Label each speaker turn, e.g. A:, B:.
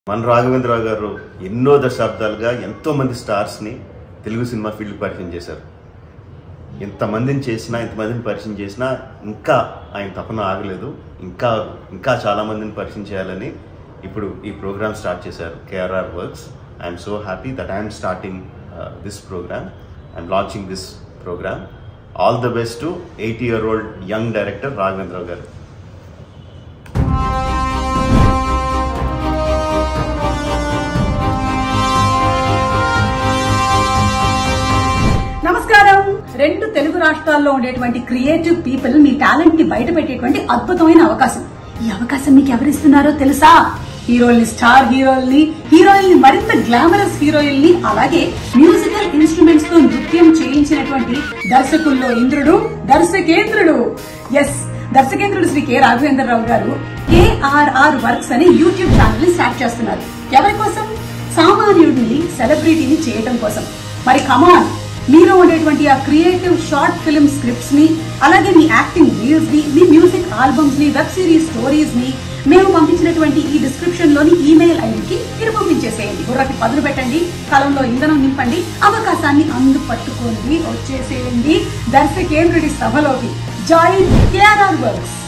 A: మన రాఘవేంద్రరావు గారు ఎన్నో దశాబ్దాలుగా ఎంతో మంది స్టార్స్ని తెలుగు సినిమా ఫీల్డ్ పరిచయం చేశారు ఎంతమందిని చేసినా ఎంతమందిని పరిచయం చేసినా ఇంకా ఆయన తపన ఆగలేదు ఇంకా ఇంకా చాలా మందిని పరిచయం చేయాలని ఇప్పుడు ఈ ప్రోగ్రామ్ స్టార్ట్ చేశారు KRR works I'm so happy that I'm starting this programme I'm launching this programme all the best to eighty year old young director Raghavendra Rao garu
B: నమస్కారం రెండు తెలుగు రాష్ట్రాల్లో ఉండేటువంటి క్రియేటివ్ పీపుల్ మీ టాలెంట్ ని బయట పెట్టేటువంటి అద్భుతమైన అవకాశం ఈ అవకాశం మీకు ఎవరిస్తున్నారో తెలుసా హీరోల్ని స్టార్ హీరోల్ని హీరోయిన్ మరింత గ్లామరస్ హీరోయిన్ అలాగే మ్యూజికల్ ఇన్స్ట్రుమెంట్స్ తో నృత్యం చేయించినటువంటి దర్శకుల్లో ఇంద్రుడు దర్శకేంద్రుడు ఎస్ దర్శకేంద్రుడు Shri K Raghavendra Rao garu KRR works అనే యూట్యూబ్ ఛానల్ ని స్టార్ట్ చేస్తున్నారు ఎవరి కోసం సామాన్యుడిని సెలబ్రిటీని చేయటం కోసం మరి కమాన్ మీలో ఉండేటువంటి ఆ క్రియేటివ్ షార్ట్ ఫిల్మ్ స్క్రిప్ట్స్ ని అలాగే మీ యాక్టింగ్ రీల్స్ ని మీ మ్యూజిక్ ఆల్బమ్స్ ని వెబ్ సిరీస్ స్టోరీస్ ని మేము పంపించినటువంటి ఈ డిస్క్రిప్షన్ లోని ఈమెయిల్ ఐడికి మీరు పంపించేసేయండి బుర్రకి పదులు పెట్టండి కలంలో ఇంధనం నింపండి అవకాశాన్ని అందు పట్టుకోండి వచ్చేసేయండి దర్శకేంద్రుడి సభలోకి జాయిన్ కేఆర్ఆర్ వర్క్స్